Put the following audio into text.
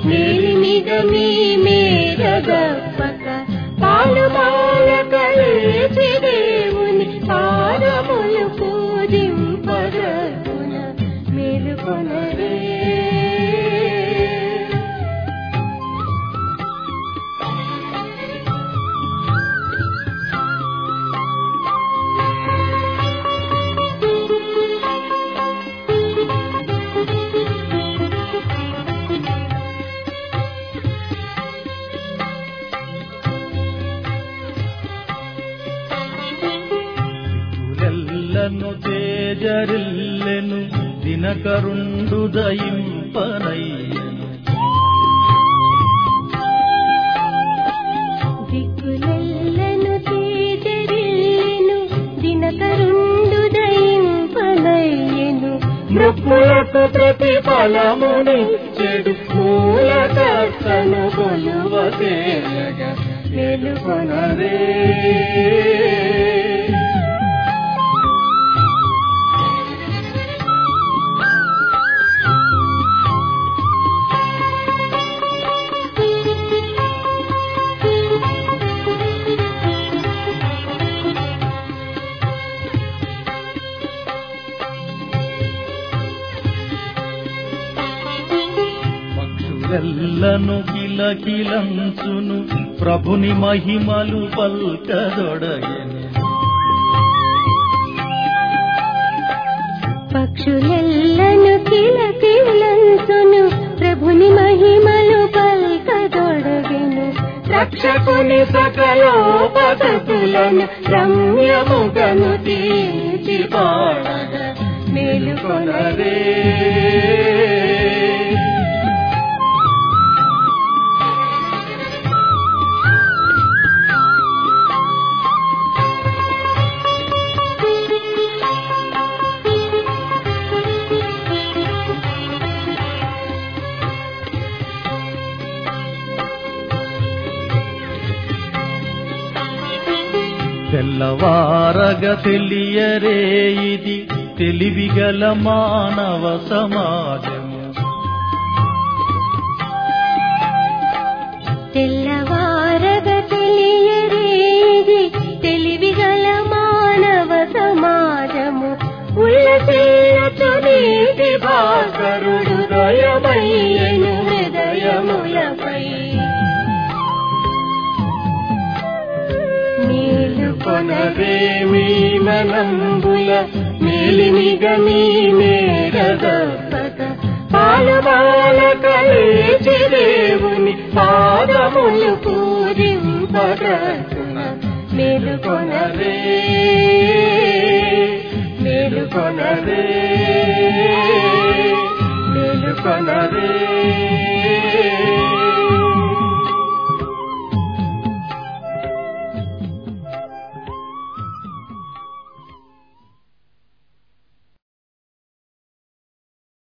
మేలిమిగ మీ మేరగప్పక పాలు మాలక లేచి దేవుని పాదములు పూజింపదగున మేలుకొనరే కులెల్లను తేజరిల్లెను దినకరుండు దయింపనయ్యను దిక్కులెల్లను తేజరిల్లెను దినకరుండు దయింపనయ్యెను మృక్కులకు ప్రతిఫలముని చెడు మూలకర్తను కొలువసేయగా మేలుకొనరే పక్షులెల్లను కిలకిలంచును ప్రభుని మహిమలు పల్కదొడగెను పక్షులెల్లను కిలకిలంచును ప్రభుని మహిమలు పల్కదొడగెను రక్షకుని సకలోపతులను రమ్యముగను తీర్చి పాడగా మేలుకొనరే తెల్లవారగ తెలియరే ఇది తెలివిగల మానవ సమాజము తెల్లవారగ తెలియరేది తెలివిగల మానవ సమాజము ఉల్లసిల్లతు నీటి భాస్కరుడు దయమయ్యను హృదయములపై కొనరే మీ మనంబుల మేలిమిగ మీ మేరదప్పక పాలు బాల కలేచి దేవుని పాదములు పూజింపదగున మేలుకొనరే మేలుకొనరే